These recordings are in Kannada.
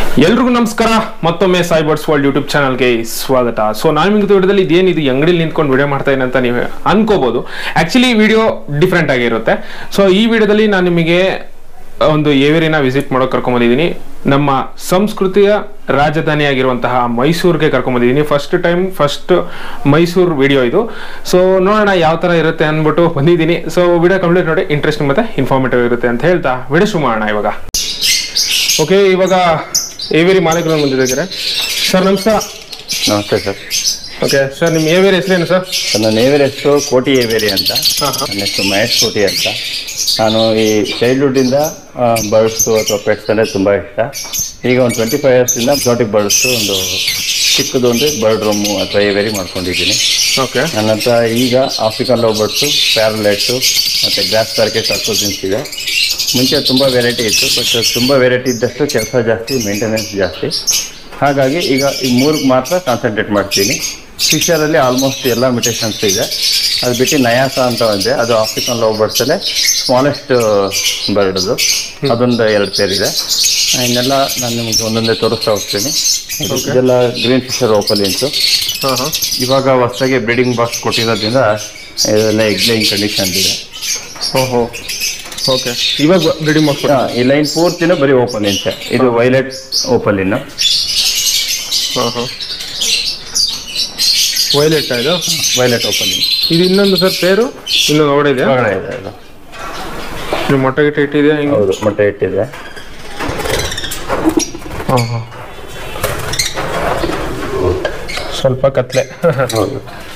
ಎಲ್ರಿಗೂ ನಮಸ್ಕಾರ ಮತ್ತೊಮ್ಮೆ ಸೈಬರ್ಸ್ ವರ್ಲ್ಡ್ ಯೂಟ್ಯೂಬ್ ಚಾನಲ್ಗೆ ಸ್ವಾಗತ ಸೊ ನಾನು ನಿಮಗೆ ವಿಡಿಯೋದಲ್ಲಿ ಇದೇನಿದು ಈ ಅಂಗಡಿಲಿ ನಿಂತ್ಕೊಂಡು ವಿಡಿಯೋ ಮಾಡ್ತಾ ಇದ್ದೀನಿ ಅಂತ ನೀವು ಅನ್ಕೋಬಹುದು ಆಕ್ಚುಲಿ ವಿಡಿಯೋ ಡಿಫ್ರೆಂಟ್ ಆಗಿರುತ್ತೆ ಸೊ ಈ ವಿಡಿಯೋದಲ್ಲಿ ನಾನು ನಿಮಗೆ ಒಂದು ಏವೇರಿನ ವಿಸಿಟ್ ಮಾಡೋಕೆ ಕರ್ಕೊಂಬಂದಿದ್ದೀನಿ ನಮ್ಮ ಸಂಸ್ಕೃತಿಯ ರಾಜಧಾನಿಯಾಗಿರುವಂತಹ ಮೈಸೂರಿಗೆ ಕರ್ಕೊಂಬಂದಿದ್ದೀನಿ first time first Mysuru video ಇದು ಸೊ ನೋಡೋಣ ಯಾವ ಥರ ಇರುತ್ತೆ ಅಂದ್ಬಿಟ್ಟು ಬಂದಿದ್ದೀನಿ ಸೊ ವಿಡಿಯೋ ಕಂಪ್ಲೀಟ್ ನೋಡಿ ಇಂಟ್ರೆಸ್ಟಿಂಗ್ ಮತ್ತೆ ಇನ್ಫಾರ್ಮೇಟಿವ್ ಇರುತ್ತೆ ಅಂತ ಹೇಳ್ತಾ ವಿಡಿಯೋ ಶುರು ಮಾಡೋಣ ಇವಾಗ ಓಕೆ ಇವಾಗ ಏವೇರಿ ಮಾಲೀಕರು ಬಂದಿದ್ದಾರೆ ಸರ್ ನಮಸ್ಕಾರ ನಮಸ್ತೆ ಸರ್ ಓಕೆ ಸರ್ ನಿಮ್ಮ ಏವೇರಿ ಹೆಸರೇನು ಸರ್ ಸರ್ ನನ್ನ ಏವೇರಿ ಹೆಸರು ಕೋಟಿ ಏವೇರಿ ಅಂತ ಹಾಂ ಹಾಂ ನನ್ನ ಹೆಸರು ಮಹೇಶ್ ಕೋಟಿ ಅಂತ ನಾನು ಈ ಚೈಲ್ಡ್ಹುಡ್ಡಿಂದ ಬರ್ಡ್ಸು ಅಥವಾ ಪೆಟ್ಸ್ ಅಂದರೆ ತುಂಬ ಇಷ್ಟ ಈಗ ಒಂದು ಟ್ವೆಂಟಿ ಫೈವ್ ಇಯರ್ಸಿಂದ ಎಕ್ಸಾಟಿಕ್ ಬರ್ಡ್ಸು ಒಂದು ಚಿಕ್ಕದು ಒಂದು ಬರ್ಡ್ ರೂಮು ಅಥವಾ ಏವೇರಿ ಮಾಡ್ಕೊಂಡಿದ್ದೀನಿ ಓಕೆ ನನ್ನ ಹತ್ರ ಈಗ ಆಫ್ರಿಕನ್ ಲವ್ ಬರ್ಡ್ಸು ಪ್ಯಾರಲೈಟ್ಸು ಮತ್ತು ಗ್ರಾಸ್ ಪ್ಯಾರ್ಕೆ ಸರ್ಕೋಸಿನ್ಸ್ ಇದೆ ಮುಂಚೆ ತುಂಬ ವೆರೈಟಿ ಇತ್ತು ಬಟ್ ತುಂಬ ವೆರೈಟಿ ಇದ್ದಷ್ಟು ಕೆಲಸ ಜಾಸ್ತಿ ಮೇಂಟೆನೆನ್ಸ್ ಜಾಸ್ತಿ ಹಾಗಾಗಿ ಈಗ ಈ ಮೂರಿಗೆ ಮಾತ್ರ ಕಾನ್ಸಂಟ್ರೇಟ್ ಮಾಡ್ತೀನಿ ಫಿಶರಲ್ಲಿ ಆಲ್ಮೋಸ್ಟ್ ಎಲ್ಲ ಮಿಟೇಷನ್ಸ್ ಇದೆ ಅದು ಬಿಟ್ಟು ನಯಾಸ ಅಂತ ಇದೆ ಅದು ಆಫ್ರಿಕನ್ ಲವ್ ಬರ್ಡ್ಸಲ್ಲೇ ಸ್ಮಾಲೆಸ್ಟ್ ಬರ್ಡ್ ಅದು ಅದೊಂದು ಎರಡು ಪೇರ್ ಇದೆ ಇನ್ನೆಲ್ಲ ನಾನು ನಿಮಗೆ ಒಂದೊಂದೇ ತೋರಿಸ್ತಾ ಹೋಗ್ತೀನಿ ಇದೆಲ್ಲ ಗ್ರೀನ್ ಫಿಶರ್ ಓಪಲಿನ್ಸು ಹಾಂ ಹಾಂ ಇವಾಗ ಹೊಸದಾಗಿ ಬ್ರೀಡಿಂಗ್ ಬಾಕ್ಸ್ ಕೊಟ್ಟಿರೋದ್ರಿಂದ ಇದೆಲ್ಲ ಎಗ್ಲೈನ್ ಕಂಡೀಷನ್ ಇದೆ ಓಹೋ ಓಕೆ ಇವಾಗ ರೆಡಿ ಮಾಡ್ಕೊಡಿ ಹಾ, ಈ ಲೈನ್ ಪೂರ್ತಿನೂ ಬರೀ ಓಪನ್ ಇಂಚೆ ಇದು ವೈಲೆಟ್ ಓಪಲಿನ್ ಹಾಂ ಹಾಂ ವೈಲೆಟ್ ಇದು ವೈಲೆಟ್ ಓಪಲಿನ್ ಇದು ಇನ್ನೊಂದು ಸರ್ ಪೇರು ಇನ್ನೊಂದು ಒಳಗಡೆ ಇದೆ ಒಳಗಡೆ ಇದೆ ಇದು ನಿಮ್ಮ ಮೊಟ್ಟೆ ಗಿಟ್ಟೆ ಇಟ್ಟಿದೆ ಹಿಂಗೆ ಹೌದು ಮೊಟ್ಟೆ ಇಟ್ಟಿದೆ ಹಾಂ ಹಾಂ ಸ್ವಲ್ಪ ಕತ್ಲೆ ಹೌದು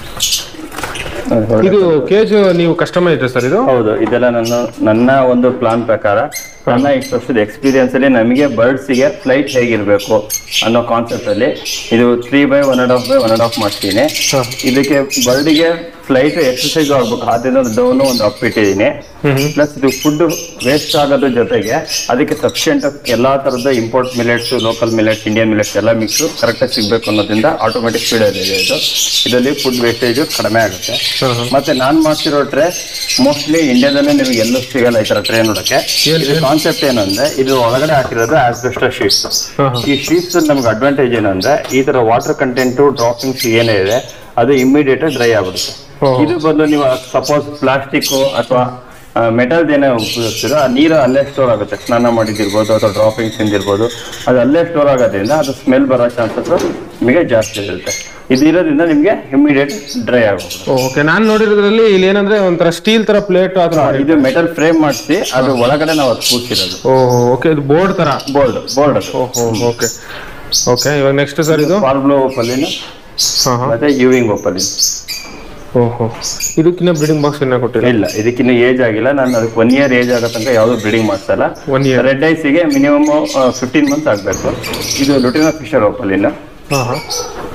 ಇದು ಕೇಜ್ ನೀವು ಕಸ್ಟಮೈಸ್ ಸರ್ ಇದು ಹೌದು ಇದೆಲ್ಲ ನನ್ನ ನನ್ನ ಒಂದು ಪ್ಲಾನ್ ಪ್ರಕಾರ ನನ್ನ ಇಷ್ಟು ವರ್ಷದ ಎಕ್ಸ್ಪೀರಿಯನ್ಸ್ ಅಲ್ಲಿ ನಮಗೆ ಬರ್ಡ್ಸಿಗೆ ಫ್ಲೈಟ್ ಹೇಗಿರಬೇಕು ಅನ್ನೋ ಕಾನ್ಸೆಪ್ಟ್ ಅಲ್ಲಿ ಇದು three by one and half by one and half ಮಾಡ್ತೀನಿ ಹಾಂ ಇದಕ್ಕೆ ಬರ್ಡಿಗೆ ಫ್ಲೈಟ್ ಎಕ್ಸರ್ಸೈಸ್ ಆಗ್ಬೇಕು ಆದ್ರಿಂದ ಡೌನ್ ಒಂದು ಅಪ್ ಇಟ್ಟಿದ್ದೀನಿ ಪ್ಲಸ್ ಇದು ಫುಡ್ ವೇಸ್ಟ್ ಆಗೋದ್ರ ಜೊತೆಗೆ ಅದಕ್ಕೆ ಸಫಿಷಿಯಂಟ್ ಎಲ್ಲಾ ತರದ import millets local millets Indian millets ಎಲ್ಲ ಮಿಕ್ಸ್ ಕರೆಕ್ಟಾಗಿ ಸಿಗ್ಬೇಕು ಅನ್ನೋದ್ರಿಂದ ಆಟೋಮೆಟಿಕ್ ಫೀಡ್ ಇದೆ ಇದು ಇದರಲ್ಲಿ ಫುಡ್ ವೇಸ್ಟೇಜ್ ಕಡಿಮೆ ಆಗುತ್ತೆ ಹಾಂ ಹಾಂ ಮತ್ತೆ ನಾನ್ ಮಾಡ್ತಿರೋ ಟ್ರೇ ಮೋಸ್ಟ್ಲಿ ಇಂಡಿಯಾದಲ್ಲೇ ನಿಮಗೆ ಎಲ್ಲೂ ಸಿಗಲ್ಲ ಈ ತರ ಟ್ರೇ ನೋಡಕ್ಕೆ ಏನ್- ಇದು ಕಾನ್ಸೆಪ್ಟ್ ಏನಂದ್ರೆ ಇದು ಒಳಗಡೆ ಹಾಕಿರೋದು ಆಸ್ಬೆಸ್ಟರ್ ಶೀಟ್ಸ್ ಹಾಂ ಹಾಂ ಈ ಶೀಟ್ಸ್ ನಮ್ಗೆ ಅಡ್ವಾಂಟೇಜ್ ಏನಂದ್ರೆ ಈ ತರ ವಾಟರ್ ಕಂಟೆಂಟು ಡ್ರಾಪಿಂಗ್ಸ್ ಏನೇ ಇದೆ ಅದು ಇಮಿಡಿಯೇಟ್ ಡ್ರೈ ಆಗ್ಬಿಡುತ್ತೆ ಓಹ್. ಇದು ಬದಲು ನೀವು ಸಪೋಸ್ ಪ್ಲಾಸ್ಟಿಕ್ ಅಥವಾ ಮೆಟಲ್ ಏನೇ ಉಪಯೋಗಿಸ್ತೀರೋ ಆ ನೀರು ಅಲ್ಲೇ ಸ್ಟೋರ್ ಆಗುತ್ತೆ ಸ್ನಾನ ಮಾಡಿದಿರ್ಬೋದು ಅಥವಾ ಡ್ರಾಪಿಂಗ್ಸ್ ಇಂದಿರ್ಬೋದು ಅದು ಅಲ್ಲೇ ಸ್ಟೋರ್ ಆಗೋದ್ರಿಂದ ಅದು ಸ್ಮೆಲ್ ಬರೋ ಚಾನ್ಸಸ್ ನಿಮಗೆ ಜಾಸ್ತಿ ಇರುತ್ತೆ ಇದು ಇರೋದ್ರಿಂದ ನಿಮಗೆ ಇಮಿಡಿಯೇಟ್ ಡ್ರೈ ಆಗುತ್ತೆ ಓಕೆ ನಾನು ನೋಡಿರೋದ್ರಲ್ಲಿ ಇಲ್ಲಿ ಏನಂದ್ರೆ ಒಂಥರ ಸ್ಟೀಲ್ ತರ ಪ್ಲೇಟ್ ಆ ಥರ ಮಾಡಿ ಇದು ಮೆಟಲ್ ಫ್ರೇಮ್ ಮಾಡಿಸಿ ಅದು ಒಳಗಡೆ ನಾವು ಅದು ಕೂರ್ಸಿರೋದು ಓಹೋ ಓಕೆ ಇದು ಬೋರ್ಡ್ ತರ ಬೋರ್ಡ್ ಬೋರ್ಡ್ ಅದು ಓಹೋ ಓಕೆ ಓಕೆ ಇವಾಗ ನೆಕ್ಸ್ಟ್ ಸರ್ ಇದು ಫಾರ್ಬ್ಲೋ ಒಪ್ಪಲಿನ ಹಾಂ ಹಾಂ ಮತ್ತೆ ಯೂವಿಂಗ್ ಒಪ್ಪಲಿನ ಓಹೋ ಇದಕ್ಕಿನ್ನ ಬ್ರೀಡಿಂಗ್ ಬಾಕ್ಸ್ ಇನ್ನ ಕೊಟ್ಟಿಲ್ಲ ಇಲ್ಲ ಇದಕ್ಕಿನ್ನ ಏಜ್ ಆಗಿಲ್ಲ ನಾನು ಅದಕ್ಕೆ ಒನ್ ಇಯರ್ ಏಜ್ ಆಗೋ ತನಕ ಯಾವುದು ಬ್ರೀಡಿಂಗ್ ಮಾಡ್ಸಲ್ಲ ಒನ್ ಇಯರ್ ರೆಡ್ ಐಸಿಗೆ ಮಿನಿಮಮ್ ಫಿಫ್ಟೀನ್ ಮಂತ್ಸ್ ಆಗಬೇಕು ಇದು ಲುಟಿನ ಫಿಶರ್ ಓಪಲಿನ ಹಾಂ ಹಾಂ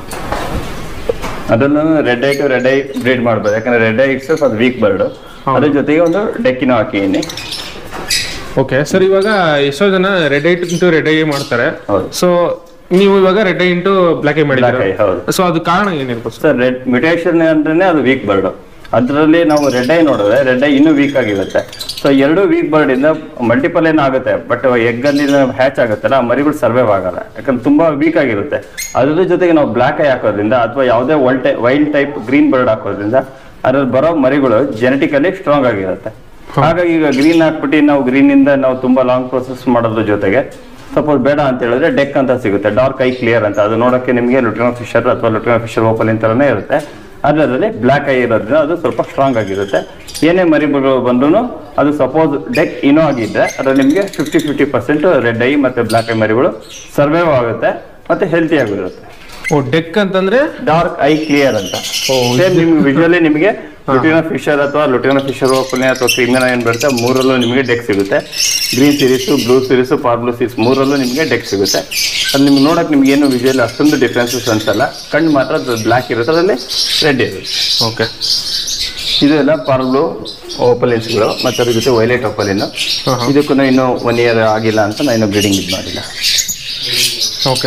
ಅದನ್ನು red eye to red eye breed ಮಾಡ್ಬೋದು ಯಾಕಂದ್ರೆ ರೆಡ್ ಐ ಇಟ್ಸ್ ಅದು ವೀಕ್ ಬರ್ಡ್ ಅದ್ರ ಜೊತೆಗೆ ಒಂದು ಡೆಕ್ಕಿನ ಹಾಕಿದ್ದೀನಿ ಓಕೆ ಸರ್ ಇವಾಗ ಎಷ್ಟೋ ಜನ red eye into red eye ಮಾಡ್ತಾರೆ ಹೌದು ಸೊ ನೀವು ಇವಾಗ red eye into black eye black eye ಮಾಡಿದ್ದೀರಾ ಹೌದು ಸೊ ಅದು ಕಾರಣ ಏನಿರ್ಬೋದು ಸರ್ ಸರ್ ರೆಡ್ ಮ್ಯುಟೇಷನ್ ಅಂದ್ರೆ ಅದು ವೀಕ್ ಬರ್ಡ್ ಅದರಲ್ಲಿ ನಾವು ರೆಡ್ ಐ ನೋಡಿದ್ರೆ ರೆಡ್ ಐ ಇನ್ನೂ ವೀಕ್ ಆಗಿರುತ್ತೆ ಸೊ ಎರಡು ವೀಕ್ ಬರ್ಡ್ ಇಂದ ಮಲ್ಟಿಪಲ್ ಏನಾಗುತ್ತೆ ಬಟ್ ಎಗ್ ಅಲ್ಲಿ ಹ್ಯಾಚ್ ಆಗುತ್ತಲ್ಲ ಆ ಮರಿಗಳು ಸರ್ವೈವ್ ಆಗಲ್ಲ ಯಾಕಂದ್ರೆ ತುಂಬಾ ವೀಕ್ ಆಗಿರುತ್ತೆ ಅದ್ರ ಜೊತೆಗೆ ನಾವು ಬ್ಲಾಕ್ ಐ ಹಾಕೋದ್ರಿಂದ ಅಥವಾ ಯಾವುದೇ ವೈಲ್ಡ್ ಟೈ ವೈಲ್ಡ್ ಟೈಪ್ ಗ್ರೀನ್ ಬರ್ಡ್ ಹಾಕೋದ್ರಿಂದ ಅದ್ರಲ್ಲಿ ಬರೋ ಮರಿಗಳು ಜೆನೆಟಿಕಲಿ ಸ್ಟ್ರಾಂಗ್ ಆಗಿರುತ್ತೆ ಹಾಗಾಗಿ ಈಗ ಗ್ರೀನ್ ಹಾಕ್ಬಿಟ್ಟು ನಾವು ಗ್ರೀನ್ ಇಂದ ನಾವು ತುಂಬಾ ಲಾಂಗ್ ಪ್ರೊಸೆಸ್ ಮಾಡೋದ್ರ ಜೊತೆಗೆ ಸಪೋಸ್ ಬೇಡ ಅಂತ ಹೇಳಿದ್ರೆ ಡೆಕ್ ಅಂತ ಸಿಗುತ್ತೆ ಡಾರ್ಕ್ ಐ ಕ್ಲಿಯರ್ ಅಂತ ಅದು ನೋಡೋಕೆ ನಿಮಗೆ ಲುಟಿನೋ ಫಿಶರ್ ಅಥವಾ ಲುಟಿನೋ ಫಿಶರ್ ಓಪಲ್ ತರನೇ ಇರುತ್ತೆ ಅದರಲ್ಲಿ ಬ್ಲ್ಯಾಕ್ ಐ ಇರೋದ್ರಿಂದ ಅದು ಸ್ವಲ್ಪ ಸ್ಟ್ರಾಂಗ್ ಆಗಿರುತ್ತೆ ಏನೇ ಮರಿಗಳು ಬಂದ್ರು ಅದು ಸಪೋಸ್ ಡೆಕ್ ಇನೋ ಆಗಿದ್ರೆ ಅದರಲ್ಲಿ ನಿಮಗೆ fifty fifty percent red eye ಮತ್ತೆ ಬ್ಲ್ಯಾಕ್ ಐ ಮರಿಗಳು ಸರ್ವೈವ್ ಆಗುತ್ತೆ ಮತ್ತೆ ಹೆಲ್ತಿ ಆಗಿರುತ್ತೆ ಓ ಡೆಕ್ ಅಂತಂದ್ರೆ ಡಾರ್ಕ್ ಐ ಕ್ಲಿಯರ್ ಅಂತ ಓ, ಸೇಮ್ ನಿಮ್ಗೆ ವಿಜುವಲಿ ನಿಮಗೆ ಲುಟಿನೋ ಫಿಶರ್ ಅಥವಾ ಲುಟಿನೋ ಫಿಶರ್ ಓಪನ್ ಅಥವಾ ಕ್ರಿಮಿನ ಏನ್ ಬರುತ್ತೆ ಮೂರಲ್ಲೂ ನಿಮಗೆ ಡೆಕ್ ಸಿಗುತ್ತೆ green series blue series parblue series ಮೂರಲ್ಲೂ ನಿಮಗೆ ಡೆಕ್ ಸಿಗುತ್ತೆ ಅದು ನಿಮ್ಗೆ ನೋಡಕ್ ನಿಮ್ಗೆ ಏನು ವಿಜುವಲ್ ಅಷ್ಟೊಂದು ಡಿಫ್ರೆನ್ಸಸ್ ಅನ್ಸಲ್ಲ ಕಣ್ಣು ಮಾತ್ರ ಬ್ಲ್ಯಾಕ್ ಇರುತ್ತೆ ಅದರಲ್ಲಿ ರೆಡ್ ಇರುತ್ತೆ ಓಕೆ ಇದು ಎಲ್ಲ ಪಾರ್ ಬ್ಲೂ ಓಪಲಿನ್ಸ್ಗಳು ಮತ್ತೆ ಅದ್ರ ಜೊತೆ ವೈಲೆಟ್ ಓಪಲಿನ್ ಹಾ, ಹಾ. ಇದಕ್ಕೂ ಇನ್ನು ಒನ್ ಇಯರ್ ಆಗಿಲ್ಲ ಅಂತ ನಾನು ಬ್ರೀಡಿಂಗ್ ಇದು ಮಾಡಿಲ್ಲ ಓಕೆ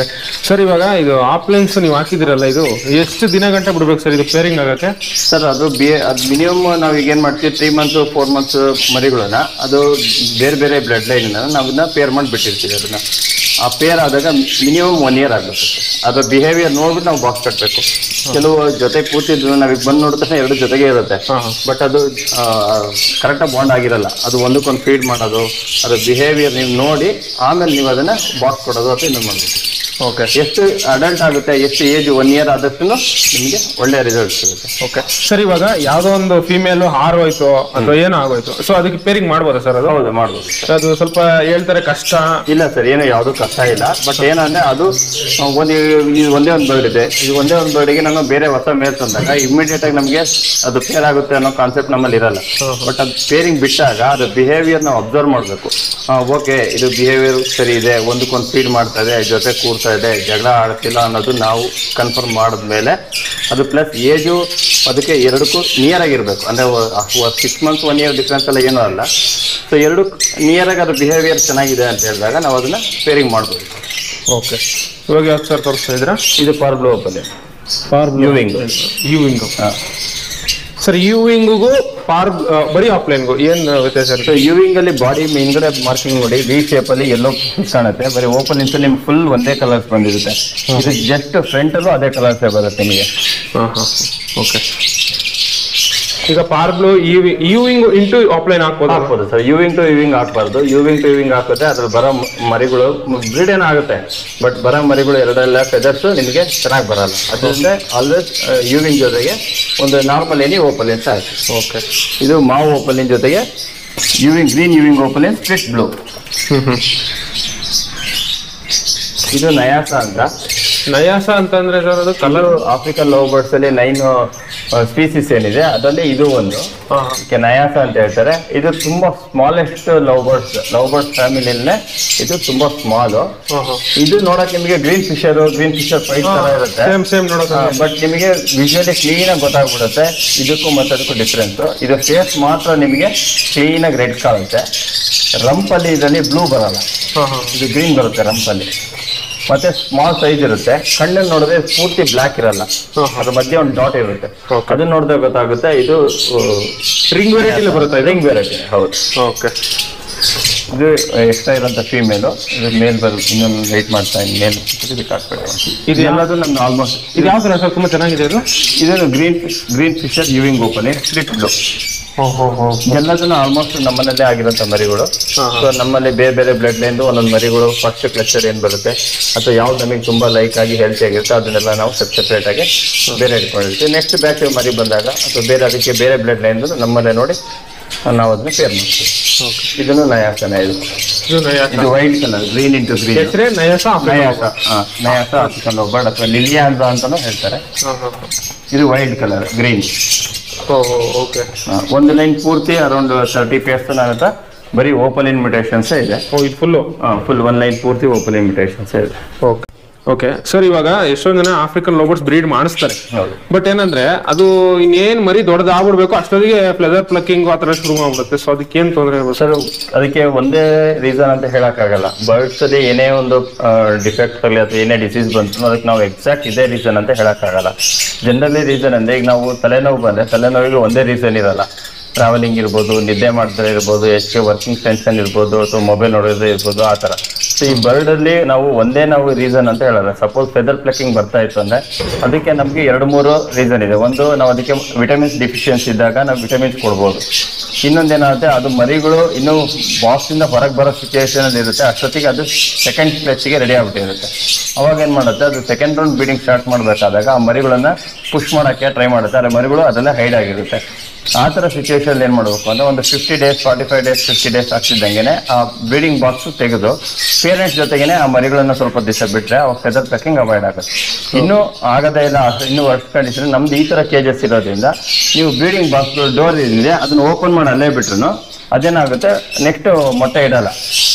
ಸರ್ ಇವಾಗ ಇದು ಆಪ್ಲೆನ್ಸ್ ನೀವು ಹಾಕಿದಿರಲ್ಲ ಇದು ಎಷ್ಟು ದಿನ ಗಂಟೆ ಬಿಡ್ಬೇಕು ಸರ್ ಇದು ಪೇರಿಂಗ್ ಆಗಕ್ಕೆ ಸರ್ ಅದು ಬಿ ಅದು ಮಿನಿಮಮ್ ನಾವು ಈಗ ಏನು ಮಾಡ್ತೀವಿ ತ್ರೀ ಮಂತ್ಸ್ ಫೋರ್ ಮಂತ್ಸ್ ಮರಿಗಳನ್ನ ಅದು ಬೇರೆ ಬೇರೆ ಬ್ಲಡ್ ಲೈನ್ ನಾವು ಇದನ್ನ ಪೇರ್ ಮಾಡಿ ಬಿಟ್ಟಿರ್ತೀವಿ ಅದನ್ನ ಆ ಪೇರ್ ಆದಾಗ ಮಿನಿಮಮ್ ಒನ್ ಇಯರ್ ಆಗಬೇಕು ಅದ್ರ ಬಿಹೇವಿಯರ್ ನೋಡ್ಬಿಟ್ಟು ನಾವು ಬಾಕ್ಸ್ ಕಟ್ಟಬೇಕು ಕೆಲವು ಜೊತೆ ಕೂತಿದ್ರು ನಾವೀಗ ಬಂದು ನೋಡಿದ ತಕ್ಷಣ ಎರಡು ಜೊತೆಗೆ ಇರುತ್ತೆ ಹಾ, ಹಾ. ಬಟ್ ಅದು ಕರೆಕ್ಟಾಗಿ ಬಾಂಡ್ ಆಗಿರಲ್ಲ ಅದು ಒಂದಕ್ಕೊಂದು ಫೀಡ್ ಮಾಡೋದು ಅದ್ರ ಬಿಹೇವಿಯರ್ ನೀವು ನೋಡಿ ಆಮೇಲೆ ನೀವು ಅದನ್ನ ಬಾಕ್ಸ್ ಕೊಡೋದು ಅಥವಾ ಇನ್ನೊಂದು ಮಾಡಬೇಕು ಓಕೆ ಎಷ್ಟು ಅಡಲ್ಟ್ ಆಗುತ್ತೆ ಎಷ್ಟು ಏಜ್ ಒನ್ ಇಯರ್ ಆದಷ್ಟು ನಿಮಗೆ ಒಳ್ಳೆ ರಿಸಲ್ಟ್ ಸಿಗುತ್ತೆ ಓಕೆ ಸರ್ ಇವಾಗ ಯಾವ್ದೋ ಒಂದು ಫಿಮೇಲ್ ಹಾರೋಯ್ತು ಅಥವಾ ಏನೋ ಆಗೋಯ್ತು ಸೊ ಅದಕ್ಕೆ ಪೇರಿಂಗ್ ಮಾಡ್ಬೋದಾ ಸರ್ ಅದು ಹೌದು ಮಾಡ್ಬೋದು ಅದು ಸ್ವಲ್ಪ ಹೇಳ್ತಾರೆ ಕಷ್ಟ ಇಲ್ಲ ಸರ್ ಏನು ಯಾವುದು ಕಷ್ಟ ಇಲ್ಲ ಬಟ್ ಏನಂದ್ರೆ ಅದು ಆ, ಒಂದು ಇದು ಒಂದೇ ಒಂದು ಬರ್ಡ್ ಇದೆ ಇದು ಒಂದೇ ಒಂದು ಬರ್ಡಿಗೆ ನಾನು ಬೇರೆ ಹೊಸ ಮೇಲ್ ತಂದಾಗ ಇಮಿಡಿಯೇಟ್ ಆಗಿ ನಮಗೆ ಅದು ಪೇರ್ ಆಗುತ್ತೆ ಅನ್ನೋ ಕಾನ್ಸೆಪ್ಟ್ ನಮ್ಮಲ್ಲಿ ಇರಲ್ಲ ಬಟ್ ಅದು ಪೇರಿಂಗ್ ಬಿಟ್ಟಾಗ ಅದು ಬಿಹೇವಿಯರ್ ನಾವು ಅಬ್ಸರ್ವ್ ಮಾಡಬೇಕು ಓಕೆ ಇದು ಬಿಹೇವಿಯರ್ ಸರಿ ಇದೆ ಒಂದಕ್ಕೊಂದು ಫೀಡ್ ಮಾಡ್ತಾ ಇದೆ ಜೊತೆ ಕೂರ್ತಾ ಇದೆ ಜಗಳ ಆಡ್ತಿಲ್ಲ ಅನ್ನೋದು ನಾವು ಕನ್ಫರ್ಮ್ ಮಾಡಿದ್ಮೇಲೆ ಅದು ಪ್ಲಸ್ ಏಜು ಅದಕ್ಕೆ ಎರಡಕ್ಕೂ ನಿಯರ್ ಆಗಿರ್ಬೇಕು ಅಂದ್ರೆ six months one year difference ಎಲ್ಲ ಏನೂ ಅಲ್ಲ ಸೊ ಎರಡು ನಿಯರ್ ಆಗಿ ಅದು ಬಿಹೇವಿಯರ್ ಚೆನ್ನಾಗಿದೆ ಅಂತ ಹೇಳಿದಾಗ ನಾವು ಅದನ್ನ ಪೇರಿಂಗ್ ಮಾಡ್ಬೋದು ಓಕೆ ಇವಾಗ ಯಾವ್ದು ಸರ್ ತೋರಿಸ್ತಾ ಇದ್ದೀರಾ ಇದು ಪಾರ್ ಬ್ಲೂ ಓಪನ್ ಪಾರ್ Ewing. ಯೂವಿಂಗ್ ಸರ್ ಯೂವಿಂಗಿಗೂ ಪಾರ್ ಬರೀ ಆಫ್ಲೈನ್ಗೂ ಏನು ವ್ಯತ್ಯಾಸ ಸೊ ಇರುತ್ತೆ ಯೂವಿಂಗ್ ಅಲ್ಲಿ ಬಾಡಿ ಹಿಂದ್ಗಡೆ ಮಾರ್ಕಿಂಗ್ ನೋಡಿ ವಿ ಶೇಪ್ ಅಲ್ಲಿ ಎಲ್ಲೋ ಕಾಣುತ್ತೆ ಬರೀ ಓಪನ್ ಇಂದ ನಿಮ್ಗೆ ಫುಲ್ ಒಂದೇ ಕಲರ್ಸ್ ಬಂದಿರುತ್ತೆ ಇದು ಜಸ್ಟ್ ಫ್ರಂಟ್ ಅಲ್ಲೂ ಅದೇ ಕಲರ್ಸ್ ಬರುತ್ತೆ ನಿಮಗೆ ಹಾಂ ಹಾಂ ಓಕೆ ಈಗ ಪಾರ್ಬ್ಲು ಯೂವಿಂಗ್ ಇಂಟು ಆಫ್ಲೈನ್ ಹಾಕ್ಬೋದು ಹಾಕ್ಬೋದು ಸರ್ ಯೂವಿಂಗ್ ಟು ಯೂವಿಂಗ್ ಹಾಕ್ಬಾರ್ದು ಯೂವಿಂಗ್ ಟು ಯೂವಿಂಗ್ ಹಾಕಿದ್ರೆ ಅದ್ರಲ್ಲಿ ಬರೋ ಮ- ಮರಿಗಳು ಬ್ರೀಡ್ ಏನೋ ಆಗುತ್ತೆ ಬಟ್ ಬರೋ ಮರಿಗಳು ಎರಡೆಲ್ಲ ಫೆದರ್ಸ್ ನಿಮಗೆ ಚೆನ್ನಾಗಿ ಬರಲ್ಲ ಅದರಿಂದ ಆಲ್ವೇಸ್ ಯೂವಿಂಗ್ ಜೊತೆಗೆ ಒಂದು ನಾರ್ಮಲ್ ಏನಿ ಓಪಲಿನ್ಸ್ ಹಾಕಿ ಓಕೆ ಇದು ಮಾವು ಓಪಲಿನ್ ಜೊತೆಗೆ euwing green euwing opaline split blue ಇದು ನಯಾಸ ಅಂತ ನಯಾಸ ಅಂತಂದ್ರೆ ಸರ್ ಅದು colour colour African love birds ಅಲ್ಲಿ ನೈನ್ ಸ್ಪೀಸಿಸ್ ಏನಿದೆ ಅದರಲ್ಲಿ ಇದು ಒಂದು ಹಾಂ ಇದಕ್ಕೆ ನಯಾಸ ಅಂತ ಹೇಳ್ತಾರೆ ಇದು ತುಂಬಾ smallest love birds love birds ಫ್ಯಾಮಿಲಿಯಲ್ಲೇ ಇದು ತುಂಬಾ ಸ್ಮಾಲ್ ಹಾಂ ಹಾಂ ಇದು ನೋಡಕ್ ನಿಮಗೆ green Fischer green Fischer fight ತರ ಇರುತ್ತೆ ಸೇಮ್ ಸೇಮ್ ನೋಡೋಕೆ ಬಟ್ ನಿಮಗೆ ವಿಜುವಲಿ ಕ್ಲೀನ್ ಆಗಿ ಗೊತ್ತಾಗ್ಬಿಡುತ್ತೆ ಇದಕ್ಕೂ ಮತ್ತೆ ಅದಕ್ಕೂ ಡಿಫ್ರೆನ್ಸ್ ಇದು ಫೇಸ್ ಮಾತ್ರ ನಿಮಗೆ ಕ್ಲೀನ್ ಆಗಿ ರೆಡ್ ಕಾಣುತ್ತೆ ರಂಪಲ್ಲಿ ಇದರಲ್ಲಿ ಬ್ಲೂ ಬರಲ್ಲ ಹಾಂ ಹಾಂ ಇದು ಗ್ರೀನ್ ಬರುತ್ತೆ ರಂಪಲ್ಲಿ ಮತ್ತೆ ಸ್ಮಾಲ್ ಸೈಜ್ ಇರುತ್ತೆ ಕಣ್ಣಲ್ಲಿ ನೋಡಿದ್ರೆ ಪೂರ್ತಿ ಬ್ಲಾಕ್ ಇರಲ್ಲ ಹಾ, ಅದ್ರ ಮಧ್ಯೆ ಒಂದು ಡಾಟ್ ಇರುತ್ತೆ Okay. ಅದನ್ನ ನೋಡಿದ್ರೆ ಗೊತ್ತಾಗುತ್ತೆ ಇದು ರಿಂಗ್ ವೆರೈಟಿಲಿ ಬರುತ್ತಾ ಇದು ರಿಂಗ್ ವೆರೈಟಿ ಹೌದು ಓಕೆ ಇದು ಎಕ್ಸ್ಟ್ರಾ ಇರೋಂಥ ಫೀಮೇಲು ಇದು ಮೇಲ್ ಬರ್ ಇನ್ನೊಂದು ವೆಯ್ಟ್ ಮಾಡ್ತಾ ಇದ್ದೀನಿ ಮೇಲ್ ಇದಕ್ಕೆ ಹಾಕ್ಬೇಕು ಇದು ಇದು ಎಲ್ಲದು ನಮ್ದು ಆಲ್ಮೋಸ್ಟ್ ಇದು ಯಾವ ಥರ ಸರ್ ತುಂಬ ಚೆನ್ನಾಗಿದೆ ಇದು ಇದನ್ನು green green Fischer euwing open split blue ಹೋ ಹೋ ಹೋ ಎಲ್ಲದನ್ನು ಆಲ್ಮೋಸ್ಟ್ ನಮ್ಮನೇಲೆ ಆಗಿರೋಂಥ ಮರಿಗಳು ಹಾ, ಸೊ ನಮ್ಮಲ್ಲಿ ಬೇರೆ ಬೇರೆ ಬ್ಲಡ್ ಲೈನ್ದು ಒಂದೊಂದು ಮರಿಗಳು ಫಸ್ಟ್ ಕ್ಲಸ್ಟರ್ ಏನು ಬರುತ್ತೆ ಅಥವಾ ಯಾವ್ದು ನಮಗೆ ತುಂಬಾ ಲೈಕ್ ಆಗಿ ಹೆಲ್ತಿ ಆಗಿರುತ್ತೆ ಅದನ್ನೆಲ್ಲ ನಾವು ಸೆಪರೇಟ್ ಆಗಿ ಬೇರೆ ಇಟ್ಕೊಂಡಿರ್ತೀವಿ ನೆಕ್ಸ್ಟ್ ಬ್ಯಾಚ್ ಮರಿ ಬಂದಾಗ ಅಥವಾ ಬೇರೆ ಅದಕ್ಕೆ ಬೇರೆ ಬ್ಲಡ್ ಲೈನ್ ನಮ್ಮಲ್ಲೇ ನೋಡಿ ನಾವು ಅದನ್ನ ಪೇರ್ ಮಾಡ್ತೀವಿ ಓಕೆ ಇದನ್ನು ನಯಾಸನ ಇದು ಇದು ನಯಾಸ ಇದು white colour green into green ಹೆಸರೇ ನಯಾಸ ನಯಾಸ ಹಾ, ನಯಾಸ ಆಫ್ರಿಕನ್ ಒಬ್ಬರ್ಡ್ ಅಥವಾ ಲಿಲಿಯಾಂದ್ರ ಅಂತಾನು ಹೇಳ್ತಾರೆ ಹಾಂ ಹಾಂ ಹಾಂ ಇದು ವೈಲ್ಡ್ ಕಲರ್ ಗ್ರೀನ್ ಓ ಓಕೆ ಒಂದು ಲೈನ್ ಪೂರ್ತಿ ಅರೌಂಡ್ ತರ್ಟಿ ಪೇರ್ಸ್ ಆಗುತ್ತೆ ಬರೀ ಓಪನ್ ಇನ್ವಿಟೇಷನ್ಸ್ ಇದೆ ಓ ಇದು ಫುಲ್ಲು ಫುಲ್ ಒನ್ ಲೈನ್ ಪೂರ್ತಿ ಓಪನ್ ಇನ್ವಿಟೇಷನ್ಸ್ ಇದೆ ಓಕೆ ಓಕೆ ಸರ್ ಇವಾಗ ಎಷ್ಟೊಂದು ಜನ ಆಫ್ರಿಕನ್ ಲೋಬರ್ಟ್ಸ್ ಬ್ರೀಡ್ ಮಾಡಿಸ್ತಾರೆ ಹೌದು ಬಟ್ ಏನಂದ್ರೆ ಅದು ಇನ್ನೇನ್ ಮರಿ ದೊಡ್ಡದಾಗ್ಬಿಡ್ಬೇಕು ಅಷ್ಟೊತ್ತಿಗೆ ಫ್ಲೆದರ್ ಪ್ಲಕ್ಕಿಂಗ್ ಆ ಥರ ಶುರು ಮಾಡ್ಬಿಡುತ್ತೆ ಸೊ ಅದಕ್ಕೆ ಏನ್ ತೊಂದರೆ ಇರ್ಬೋದು ಸರ್ ಅದಕ್ಕೆ ಒಂದೇ ರೀಸನ್ ಅಂತ ಹೇಳಕ್ಕಾಗಲ್ಲ ಬರ್ಡ್ಸ್ ಅಲ್ಲಿ ಏನೇ ಒಂದು ಡಿಫೆಕ್ಟ್ ಆಗಲಿ ಅಥವಾ ಏನೇ ಡಿಸೀಸ್ ಬಂತು ಅದಕ್ಕೆ ನಾವು ಎಕ್ಸಾಕ್ಟ್ ಇದೇ ರೀಸನ್ ಅಂತ ಹೇಳಕ್ಕಾಗಲ್ಲ ಜನರಲಿ ರೀಸನ್ ಅಂದ್ರೆ ಈಗ ನಾವು ತಲೆನೋವು ಬಂದ್ರೆ ತಲೆನೋವಿಗೆ ಒಂದೇ ರೀಸನ್ ಇರಲ್ಲ ಟ್ರಾವೆಲಿಂಗ್ ಇರ್ಬೋದು ನಿದ್ದೆ ಮಾಡ್ತಾರೆ ಇರ್ಬೋದು ಹೆಚ್ಚು ವರ್ಕಿಂಗ್ ಟೆನ್ಷನ್ ಇರ್ಬೋದು ಅಥವಾ ಮೊಬೈಲ್ ನೋಡೋದು ಇರ್ಬೋದು ಆ ಥರ ಸೊ ಈ ಬರ್ಡ್ ಅಲ್ಲಿ ನಾವು ಒಂದೇ ನಾವು ರೀಸನ್ ಅಂತ ಹೇಳಲ್ಲ ಸಪೋಸ್ ಫೆದರ್ ಪ್ಲಕ್ಕಿಂಗ್ ಬರ್ತಾ ಇತ್ತು ಅಂದ್ರೆ ಅದಕ್ಕೆ ನಮಗೆ ಎರಡು ಮೂರು ರೀಸನ್ ಇದೆ ಒಂದು ನಾವು ಅದಕ್ಕೆ ವಿಟಮಿನ್ಸ್ ಡಿಫಿಷಿಯನ್ಸಿ ಇದ್ದಾಗ ನಾವು ವಿಟಮಿನ್ಸ್ ಕೊಡ್ಬೋದು ಇನ್ನೊಂದೇನಾಗುತ್ತೆ ಅದು ಮರಿಗಳು ಇನ್ನು ಬಾಕ್ಸ್ ಇಂದ ಹೊರಗೆ ಬರೋ ಸಿಚುವೇಶನ್ ಅಲ್ಲಿ ಇರುತ್ತೆ ಅಷ್ಟೊತ್ತಿಗೆ ಅದು ಸೆಕೆಂಡ್ ಸ್ಟೇಜ್ಗೆ ರೆಡಿ ಆಗ್ಬಿಟ್ಟಿರುತ್ತೆ ಅವಾಗ ಏನ್ ಮಾಡುತ್ತೆ ಅದು ಸೆಕೆಂಡ್ ರೌಂಡ್ ಬೀಡಿಂಗ್ ಸ್ಟಾರ್ಟ್ ಮಾಡಬೇಕಾದಾಗ ಆ ಮರಿಗಳನ್ನ ಪುಷ್ ಮಾಡೋಕ್ಕೆ ಟ್ರೈ ಮಾಡುತ್ತೆ ಆದರೆ ಮರಿಗಳು ಅದೆಲ್ಲ ಹೈಡ್ ಆಗಿರುತ್ತೆ ಆ ಥರ ಸಿಚುವೇಶನ್ ಏನು ಮಾಡಬೇಕು ಅಂದ್ರೆ ಒಂದು fifty days forty five days fifty days ಆಗ್ತಿದ್ದಂಗೆ ಆ ಬ್ರೀಡಿಂಗ್ ಬಾಕ್ಸ್ ತೆಗೆದು ಪೇರೆಂಟ್ಸ್ ಜೊತೆಗೇನೆ ಆ ಮರಿಗಳನ್ನ ಸ್ವಲ್ಪ ದಿವಸ ಬಿಟ್ರೆ ಅವಾಗ ಫೆದರ್ ಪ್ಯಾಕಿಂಗ್ ಅವಾಯ್ಡ್ ಆಗುತ್ತೆ ಇನ್ನು ಆಗದೇ ಇಲ್ಲ ಅಷ್ಟು- ಇನ್ನು ವರ್ಷ ಕಂಡೀಷನ್ ನಮ್ದು ಈ ಥರ ಕೇಜಸ್ ಇರೋದ್ರಿಂದ ನೀವು ಬ್ರೀಡಿಂಗ್ ಬಾಕ್ಸ್ ಡೋರ್ ಏನಿದೆ ಅದನ್ನ ಓಪನ್ ಮಾಡಿ ಅಲ್ಲೇ ಬಿಟ್ರು ಅದೇನಾಗುತ್ತೆ ನೆಕ್ಸ್ಟ್ ಮೊಟ್ಟೆ ಇಡಲ್ಲ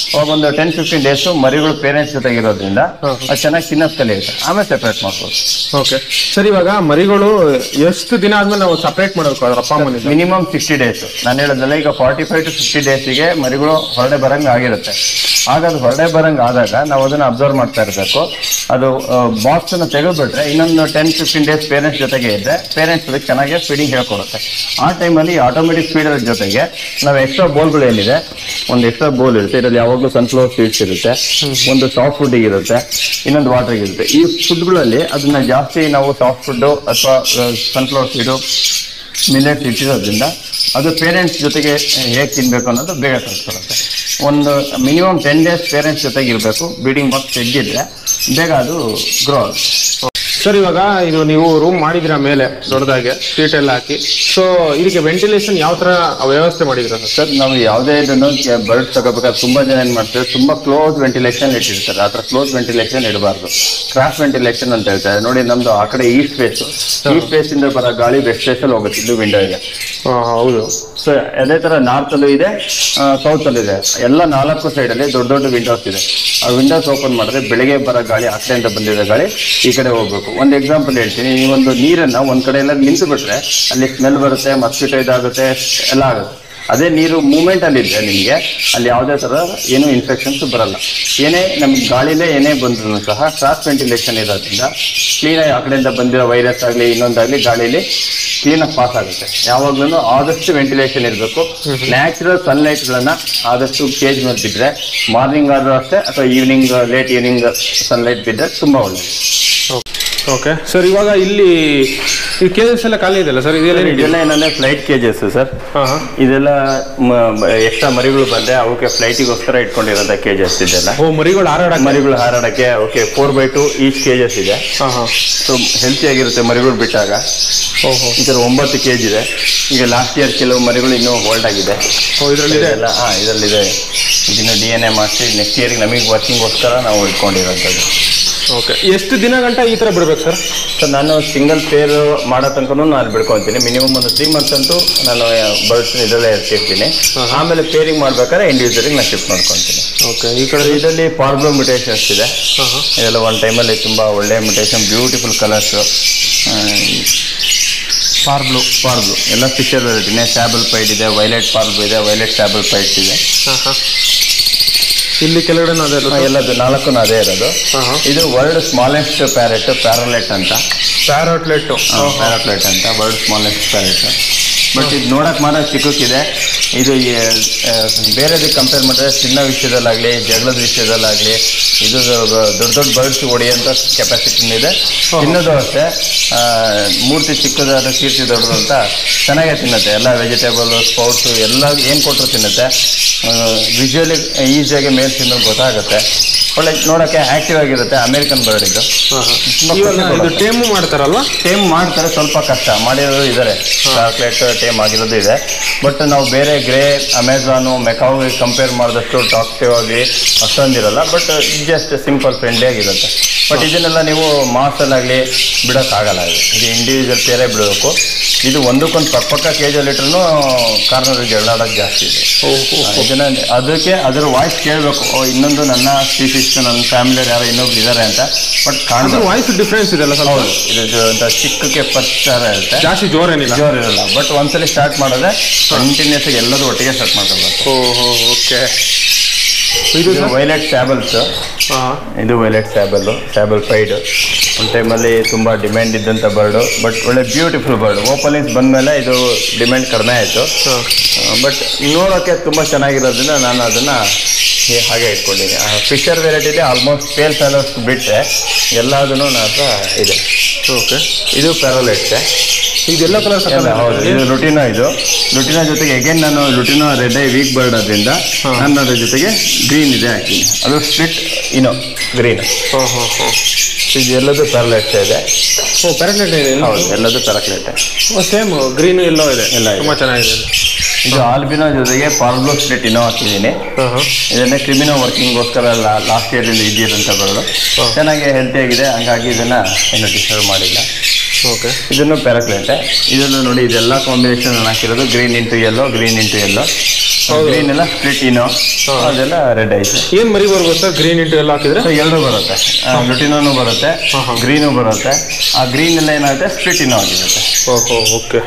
ಅವಾಗ ಒಂದು ಟೆನ್ ಫಿಫ್ಟೀನ್ ಡೇಸ್ ಮರಿಗಳು ಪೇರೆಂಟ್ಸ್ ಜೊತೆಗಿರೋದ್ರಿಂದ ಅದು ಚೆನ್ನಾಗಿ ತಿನ್ನೋದು ಕಲಿಯುತ್ತೆ ಆಮೇಲೆ ಸೆಪರೇಟ್ ಮಾಡ್ಬೋದು ಓಕೆ ಸರ್ ಇವಾಗ ಮರಿಗಳು ಎಷ್ಟು ದಿನ ಆದ್ಮೇಲೆ ನಾವು ಸಪರೇಟ್ ಮಾಡಬೇಕು ಅದ್ರ ಅಪ್ಪ ಅಮ್ಮನಿಂದ ಮಿನಿಮಮ್ ಸಿಕ್ಸ್ಟಿ ಡೇಸ್ ನಾನು ಹೇಳೋದಲ್ಲ ಈಗ ಫಾರ್ಟಿ ಫೈವ್ ಟು ಫಿಫ್ಟಿ ಡೇಸಿಗೆ ಮರಿಗಳು ಹೊರಡೆ ಬರಂಗ್ ಆಗಿರುತ್ತೆ ಆಗ ಅದು ಹೊರಡೆ ಬರಂಗ್ ಆದಾಗ ನಾವು ಅದನ್ನ ಅಬ್ಸರ್ವ್ ಮಾಡ್ತಾ ಇರಬೇಕು ಅದು ಬಾಕ್ಸ್ ಅನ್ನ ತೆಗೆದ್ಬಿಟ್ರೆ ಇನ್ನೊಂದು ಟೆನ್ ಫಿಫ್ಟೀನ್ ಡೇಸ್ ಪೇರೆಂಟ್ಸ್ ಜೊತೆಗೆ ಇದ್ರೆ ಪೇರೆಂಟ್ಸ್ ಅದಕ್ಕೆ ಚೆನ್ನಾಗಿ ಫೀಡಿಂಗ್ ಹೇಳ್ಕೊಡುತ್ತೆ ಆ ಟೈಮಲ್ಲಿ ಆಟೋಮೆಟಿಕ್ ಫೀಡರ್ ಜೊತೆಗೆ ನಾವು ಎಕ್ಸ್ಟ್ರಾ ಬೋಲ್ಗಳು ಏನಿದೆ ಒಂದು ಎಕ್ಸ್ಟ್ರಾ ಬೋಲ್ ಇರುತ್ತೆ ಇದರಲ್ಲಿ ಯಾವಾಗಲೂ ಸನ್ಫ್ಲವರ್ ಸೀಡ್ಸ್ ಇರುತ್ತೆ ಒಂದು ಸಾಫ್ಟ್ ಫುಡ್ ಇರುತ್ತೆ ಇನ್ನೊಂದು ವಾಟರ್ ಇರುತ್ತೆ ಈ ಫುಡ್ಗಳಲ್ಲಿ ಅದನ್ನ ಜಾಸ್ತಿ ನಾವು ಸಾಫ್ಟ್ ಫುಡ್ ಅಥವಾ ಸನ್ಫ್ಲವರ್ ಸೀಡು ಮಿಲೆಟ್ಸ್ ಇಟ್ಟಿರೋದ್ರಿಂದ ಅದು ಪೇರೆಂಟ್ಸ್ ಜೊತೆಗೆ ಹೇಗೆ ತಿನ್ಬೇಕು ಅನ್ನೋದು ಬೇಗ ಕಲ್ತ್ಕೊಳುತ್ತೆ ಒಂದು ಮಿನಿಮಮ್ ಟೆನ್ ಡೇಸ್ ಪೇರೆಂಟ್ಸ್ ಜೊತೆಗೆ ಇರಬೇಕು ಬೀಡಿಂಗ್ ಬಾಕ್ಸ್ ತೆಗೆದಿದ್ರೆ ಬೇಗ ಅದು ಗ್ರೋ ಆಗುತ್ತೆ ಸರ್ ಇವಾಗ ಇದು ನೀವು ರೂಮ್ ಮಾಡಿದಿರ ಮೇಲೆ ದೊಡ್ಡದಾಗೆ ಸೀಟ್ ಎಲ್ಲ ಹಾಕಿ ಸೊ ಇದಕ್ಕೆ ವೆಂಟಿಲೇಷನ್ ಯಾವ ತರ ವ್ಯವಸ್ಥೆ ಮಾಡಿದಿರ ಸರ್ ಸರ್ ನಾವು ಯಾವುದೇ ಇದನ್ನು ಬರ್ಡ್ ತಗೋಬೇಕಾದ್ರೆ ತುಂಬಾ ಜನ ಏನ್ ಮಾಡ್ತಾರೆ ತುಂಬಾ ಕ್ಲೋಸ್ ವೆಂಟಿಲೇಷನ್ ಇಟ್ಟಿರ್ತಾರೆ ಆ ಥರ ಕ್ಲೋಸ್ ವೆಂಟಿಲೇಷನ್ ಇಡಬಾರ್ದು ಕ್ರಾಸ್ ವೆಂಟಿಲೇಷನ್ ಅಂತ ಹೇಳ್ತಾರೆ ನೋಡಿ ನಮ್ದು ಆ ಕಡೆ ಈಸ್ಟ್ ಫೇಸ್ ಈಸ್ಟ್ ಫೇಸ್ ಇಂದ ಬರೋ ಗಾಳಿ ವೆಸ್ಟ್ ಫೇಸ್ ಅಲ್ಲಿ ಹೋಗುತ್ತೆ ಇದು ವಿಂಡೋ ಇದೆ ಹೌದು ಸೊ ಅದೇ ತರ ನಾರ್ತ್ ಅಲ್ಲೂ ಇದೆ ಸೌತ್ ಅಲ್ಲೂ ಇದೆ ಎಲ್ಲ ನಾಲ್ಕು ಸೈಡ್ ಅಲ್ಲಿ ದೊಡ್ಡ ದೊಡ್ಡ ವಿಂಡೋಸ್ ಇದೆ ಆ ವಿಂಡೋಸ್ ಓಪನ್ ಮಾಡಿದ್ರೆ ಬೆಳಿಗ್ಗೆ ಬರೋ ಗಾಳಿ ಆ ಕಡೆಯಿಂದ ಬಂದಿರೋ ಗಾಳಿ ಈ ಕಡೆ ಹೋಗ್ಬೇಕು ಒಂದು ಎಕ್ಸಾಂಪಲ್ ಹೇಳ್ತೀನಿ ಈ ಒಂದು ನೀರನ್ನ ಒಂದ್ ಕಡೆ ಎಲ್ಲ ನಿಂತು ಬಿಟ್ರೆ ಅಲ್ಲಿ ಸ್ಮೆಲ್ ಬರುತ್ತೆ ಮಸ್ಕಿಟೋ ಇದಾಗುತ್ತೆ ಎಲ್ಲ ಆಗುತ್ತೆ ಅದೇ ನೀರು ಮೂವ್ಮೆಂಟ್ ಅಲ್ಲಿ ಇದ್ರೆ ನಿಮಗೆ ಅಲ್ಲಿ ಯಾವುದೇ ತರ ಏನು ಇನ್ಫೆಕ್ಷನ್ಸ್ ಬರಲ್ಲ ಏನೇ ನಮ್ಗೆ ಗಾಳಿಲೇ ಏನೇ ಬಂದ್ರು ಸಹ ಕ್ರಾಸ್ ವೆಂಟಿಲೇಷನ್ ಇರೋದ್ರಿಂದ ಕ್ಲೀನಾಗಿ ಆ ಕಡೆಯಿಂದ ಬಂದಿರೋ ವೈರಸ್ ಆಗಲಿ ಇನ್ನೊಂದಾಗಲಿ ಗಾಳಿಲಿ ಕ್ಲೀನಾಗಿ ಪಾಸ್ ಆಗುತ್ತೆ ಯಾವಾಗ್ಲೂ ಆದಷ್ಟು ವೆಂಟಿಲೇಷನ್ ಇರಬೇಕು ನ್ಯಾಚುರಲ್ ಸನ್ಲೈಟ್ಗಳನ್ನ ಆದಷ್ಟು ಕೇಜ್ ಮೇಲೆ ಬಿದ್ದರೆ ಮಾರ್ನಿಂಗ್ ಆದ್ರೂ ಅಷ್ಟೇ ಅಥವಾ ಈವ್ನಿಂಗ್ ಲೇಟ್ ಈವ್ನಿಂಗ್ ಸನ್ಲೈಟ್ ಬಿದ್ದರೆ ತುಂಬಾ ಒಳ್ಳೆಯದು ಓಕೆ ಸರ್ ಇವಾಗ ಇಲ್ಲಿ ಈ ಕೇಜಸ್ ಎಲ್ಲ ಖಾಲಿ ಇದೆಯಲ್ಲ ಸರ್ ಇದೆಲ್ಲ ಏನಿದೆ ಇದೆಲ್ಲ ಏನಂದ್ರೆ ಫ್ಲೈಟ್ ಕೇಜಸ್ ಸರ್ ಹಾಂ ಹಾಂ ಇದೆಲ್ಲ ಎಕ್ಸ್ಟ್ರಾ ಮರಿಗಳು ಬಂದ್ರೆ ಅವಕ್ಕೆ ಫ್ಲೈಟಿಗೋಸ್ಕರ ಇಟ್ಕೊಂಡಿರೋದ ಕೇಜಸ್ ಇದೆಲ್ಲ ಓ ಮರಿಗಳು ಹಾರಾಡಕ್ಕೆ ಮರಿಗಳು ಹಾರಾಡಕ್ಕೆ okay four by two each cages ಇದೆ ಹಾಂ ಹಾಂ ಸೊ ಹೆಲ್ತಿ ಆಗಿರುತ್ತೆ ಮರಿಗಳು ಬಿಟ್ಟಾಗ ಓಹೋ ಈ ಥರ ಒಂಬತ್ತು ಕೆ ಜಿ ಇದೆ ಈಗ ಲಾಸ್ಟ್ ಇಯರ್ ಕೆಲವು ಮರಿಗಳು ಇನ್ನೂ ಹೋಲ್ಡ್ ಆಗಿದೆ ಓ ಇದರಲ್ಲಿದೆ ಇದೆಲ್ಲ ಹಾಂ ಇದರಲ್ಲಿದೆ ಇದನ್ನು ಡಿ ಎನ್ ಎ ಮಾಡಿಸಿ ನೆಕ್ಸ್ಟ್ ಇಯರ್ಗೆ ನಮಗೆ ವರ್ಕಿಂಗೋಸ್ಕರ ನಾವು ಇಟ್ಕೊಂಡಿರೋಂಥದ್ದು ಓಕೆ ಎಷ್ಟು ದಿನ ಗಂಟ ಈ ಥರ ಬಿಡ್ಬೇಕು ಸರ್ ಸೊ ನಾನು ಸಿಂಗಲ್ ಪೇರ್ ಮಾಡೋ ತನಕ ನಾನು ಬಿಡ್ಕೊತೀನಿ ಮಿನಿಮಮ್ ಒಂದು ತ್ರೀ ಮಂತ್ಸ್ ಅಂತೂ ನಾನು ಬರ್ಡ್ಸ್ ಇದರಲ್ಲೇ ಇರ್ತಿರ್ತೀನಿ ಆಮೇಲೆ ಪೇರಿಂಗ್ ಮಾಡ್ಬೇಕಾದ್ರೆ ಇಂಡಿವಿಜುವಲಿಗೆ ನಾನು ಶಿಫ್ಟ್ ಮಾಡ್ಕೊತೀನಿ ಓಕೆ ಈ ಕಡೆ ಇದರಲ್ಲಿ ಪಾರ್ಬ್ಲೋ ಮ್ಯುಟೇಷನ್ಸ್ ಇದೆ ಹಾಂ ಹಾಂ ಇದೆಲ್ಲ ಒಂದು ಟೈಮಲ್ಲಿ ತುಂಬ ಒಳ್ಳೆ mutation beautiful colours parblue parblue ಎಲ್ಲ ಪಿಕ್ಚರ್ ವೆರೈಟಿನೇ ಸ್ಯಾಬಲ್ ಪೈಟ್ ಇದೆ ವೈಲೆಟ್ ಪಾರ್ಬ್ಲು ಇದೆ ವೈಲೆಟ್ ಸ್ಯಾಬಲ್ ಪೈಟ್ ಇದೆ ಹಾಂ ಹಾಂ ಇಲ್ಲಿ ಕೆಳಗಡೆ ಅದೆಲ್ಲ ಆ, ಎಲ್ಲದು ನಾಲ್ಕು ಅದೇ ಇರೋದು ಹಾಂ ಹಾಂ ಇದು ವರ್ಲ್ಡ್ ಸ್ಮಾಲೆಸ್ಟ್ ಪ್ಯಾರೆಟ್ ಪ್ಯಾರಲೆಟ್ ಅಂತ ಪ್ಯಾರೋಟ್ಲೆಟ್ಟು ಪ್ಯಾರಾಪ್ಲೇಟ್ ಅಂತ ವರ್ಲ್ಡ್ ಸ್ಮಾಲೆಸ್ಟ್ ಪ್ಯಾರೆಟ್ ಬಟ್ ಇದು ನೋಡಕ್ ಮಾತ್ರ ಚಿಕ್ಕಕ್ಕಿದೆ ಇದು ಈ, ಆ, ಬೇರೆದಕ್ಕೆ ಕಂಪೇರ್ ಮಾಡಿದ್ರೆ ತಿನ್ನೋ ವಿಷಯದಲ್ಲಾಗಲಿ ಜಗಳದ ವಿಷಯದಲ್ಲಾಗಲಿ ಇದು ದೊಡ್ಡ ದೊಡ್ಡ ಬರ್ಡ್ಸ್ ಹೊಡೆಯೋಂಥ ಕೆಪಾಸಿಟಿನೂ ಇದೆ ತಿನ್ನೋದು ಅಷ್ಟೇ ಆ, ಮೂರ್ತಿ ಚಿಕ್ಕದಾದ ಕೀರ್ತಿ ದೊಡ್ಡದು ಅಂತ ಚೆನ್ನಾಗೇ ತಿನ್ನುತ್ತೆ ಎಲ್ಲ ವೆಜಿಟೇಬಲ್ ಸ್ಪೌಟ್ಸು ಎಲ್ಲ ಏನು ಕೊಟ್ಟರು ತಿನ್ನುತ್ತೆ ವಿಜುವಲಿ ಈಸಿಯಾಗಿ ಮೇಲ್ ತಿನ್ನೋದು ಗೊತ್ತಾಗುತ್ತೆ ಒಳ್ಳೆ ನೋಡೋಕ್ಕೆ ಆ್ಯಕ್ಟಿವ್ ಆಗಿರುತ್ತೆ ಅಮೇರಿಕನ್ ಬರ್ಡ್ ಇದು ಹಾಂ ಹಾಂ ತುಂಬಾ ಇವಾಗ ಖುಷಿ ಇದು ಟೇಮು ಮಾಡ್ತಾರಲ್ವಾ ಟೇಮ್ ಮಾಡ್ತಾರೆ ಸ್ವಲ್ಪ ಕಷ್ಟ ಮಾಡಿರೋದು ಇದ್ದಾರೆ ಚಾಕ್ಲೇಟ್ ಟೇಮ್ ಆಗಿರೋದು ಇದೆ ಬಟ್ ನಾವು ಬೇರೆ ಗ್ರೇ ಅಮೆಝಾನು ಮೆಕಾವ್ಗೆ ಕಂಪೇರ್ ಮಾಡಿದಷ್ಟು ಟಾಕ್ಟಿವ್ ಆಗಿ ಅಷ್ಟೊಂದಿರಲ್ಲ ಬಟ್ ಜಸ್ಟ್ ಸಿಂಪಲ್ ಫ್ರೆಂಡ್ಲಿ ಆಗಿರುತ್ತೆ ಬಟ್ ಇದನ್ನೆಲ್ಲ ನೀವು ಮಾಸಲ್ಲಾಗಲಿ ಬಿಡೋಕ್ಕಾಗಲ್ಲ ಇದು ಇದು ಇಂಡಿವಿಜುವಲ್ ಪೇರೇ ಬಿಡಬೇಕು ಇದು ಒಂದಕ್ಕೊಂದು ಪಕ್ಕ ಪಕ್ಕ ಕೆ ಜಿ ಲೀಟ್ರೂ ಕಾರ್ನರ್ ಜಗಳಾಡೋದು ಜಾಸ್ತಿ ಇದೆ ಇದನ್ನ ಅದಕ್ಕೆ ಅದರ ವಾಯ್ಸ್ ಕೇಳಬೇಕು ಓ ಇನ್ನೊಂದು ನನ್ನ ಸ್ಪೀಸೀಸ್ ನನ್ನ ಫ್ಯಾಮಿಲಿಯವ್ರು ಯಾರೋ ಇನ್ನೊಬ್ರು ಇದ್ದಾರೆ ಅಂತ ಬಟ್ ಅದ್ರ ಕಾಣ್ಬೋದು ವಾಯ್ಸ್ ಡಿಫ್ರೆನ್ಸ್ ಇದೆಲ್ಲ ಸ್ವಲ್ಪ ಹೌದು ಇದು ಒಂಥ ಚಿಕ್ಕಕ್ಕೆ ಪಚ್ಚಾರ ಇರುತ್ತೆ ಜಾಸ್ತಿ ಜೋರೇನಿಲ್ಲ ಜೋರ್ ಇರಲ್ಲ ಬಟ್ ಒಂದ್ಸಲಿ ಸ್ಟಾರ್ಟ್ ಮಾಡಿದ್ರೆ ಕಂಟಿನ್ಯೂಸ್ ಆಗಿ ಎಲ್ಲದೂ ಒಟ್ಟಿಗೆ ಸ್ಟಾರ್ಟ್ ಮಾಡ್ಕೊಳ್ಬೇಕು ಓಹೋ ಓಕೆ ಇದು ಇದು ವೈಲೆಟ್ ಸ್ಯಾಬಲ್ಸ್ ಹಾಂ ಇದು ವೈಲೆಟ್ ಸ್ಯಾಬಲ್ ಸ್ಯಾಬಲ್ ಫೈಡ್ ಒಂದು ಟೈಮಲ್ಲಿ ತುಂಬ ಡಿಮ್ಯಾಂಡ್ ಇದ್ದಂಥ ಬರ್ಡು ಬಟ್ ಒಳ್ಳೆ ಬ್ಯೂಟಿಫುಲ್ ಬರ್ಡ್ ಓಪನಿಂಗ್ಸ್ ಬಂದಮೇಲೆ ಇದು ಡಿಮ್ಯಾಂಡ್ ಕಡಿಮೆ ಆಯಿತು ಹಾಂ ಬಟ್ ನೋಡೋಕ್ಕೆ ತುಂಬ ಚೆನ್ನಾಗಿರೋದ್ರಿಂದ ನಾನು ಅದನ್ನು ಹಾಗೆ ಇಟ್ಕೊಂಡಿದ್ದೀನಿ ಫಿಶರ್ ವೆರೈಟಿಲಿ ಆಲ್ಮೋಸ್ಟ್ ಸೇಲ್ ಫೆಲೋಸ್ ಬಿಟ್ಟರೆ ಎಲ್ಲದೂ ನನ್ನ ಹತ್ರ ಇದೆ ಓಕೆ ಇದು ಪ್ಯಾರೋಲೆಟ್ಸೆ ಇದೆಲ್ಲ ಕಲರ್ ಎಲ್ಲ ಹೌದು ಇದು ಲುಟಿನೋ ಇದು ಲುಟಿನೋ ಜೊತೆಗೆ ಅಗೇನ್ ನಾನು lutino red eye weak bird ಅದರಿಂದ ಹಾ. ನಾನು ಅದ್ರ ಜೊತೆಗೆ ಗ್ರೀನ್ ಇದೆ ಹಾಕಿನಿ ಅದು ಸ್ಪ್ಲಿಟ್ ಇನೋ ಗ್ರೀನ್ ಹಾಂ ಹಾಂ ಹಾಂ ಇದು ಎಲ್ಲದೂ ಪ್ಯಾರಲೆಟ್ಸ್ ಇದೆ ಓ ಪ್ಯಾರಟ್ಲೆಟ್ ಇದೆ ಹೌದು ಎಲ್ಲದೂ ಪ್ಯಾರಕ್ಲೆಟ್ ಸೇಮ್ ಗ್ರೀನು ಎಲ್ಲೋ ಇದೆ ಎಲ್ಲ ಇದೆ. ತುಂಬ ಚೆನ್ನಾಗಿದೆ ಇದು. ಇದು ಆಲ್ಬಿನೋ ಜೊತೆಗೆ ಪಾರ್ಬ್ಲೋ ಸ್ಪ್ಲಿಟ್ ಇನೋ ಹಾಕಿದ್ದೀನಿ ಹಾಂ ಹಾಂ ಇದನ್ನೇ ಕ್ರಿಮಿನೋ ವರ್ಕಿಂಗ್ಗೋಸ್ಕರ ಲಾಸ್ಟ್ ಇಯರಿಂದ ಇದ್ದಿರೋಂಥ ಬರಲು ಹಾ. ಚೆನ್ನಾಗಿ ಹೆಲ್ತಿಯಾಗಿದೆ ಹಂಗಾಗಿ ಇದನ್ನು ಏನು ಡಿಸ್ಟರ್ಬ್ ಮಾಡಿಲ್ಲ ಓಕೆ ಇದನ್ನು ಪ್ಯಾರಕ್ಲೇಟೆ ಇದನ್ನು ನೋಡಿ ಇದೆಲ್ಲ ಕಾಂಬಿನೇಷನ್ ನಾನು ಹಾಕಿರೋದು green into yellow green into yellow ಹೌದು. ಗ್ರೀನ್ ಎಲ್ಲ ಸ್ಪ್ಲಿಟ್ ಇನೋ ಅದೆಲ್ಲ ರೆಡ್ ಐತೆ ಏನ್ ಮರಿ ಬರ್ಬೋದು ಸರ್ ಗ್ರೀನ್ ಇಂಟು ಎಲ್ಲ ಹಾಕಿದ್ರೆ ಸೊ ಎರಡು ಬರುತ್ತೆ ಲುಟಿನೋನು ಬರುತ್ತೆ ಹಾ, ಹಾ. ಗ್ರೀನು ಬರುತ್ತೆ ಆ ಗ್ರೀನ್ ಎಲ್ಲ ಏನಾಗುತ್ತೆ ಸ್ಪ್ಲಿಟ್ ಇನೋ ಆಗಿರುತ್ತೆ ಓಹೋ ಓಕೆ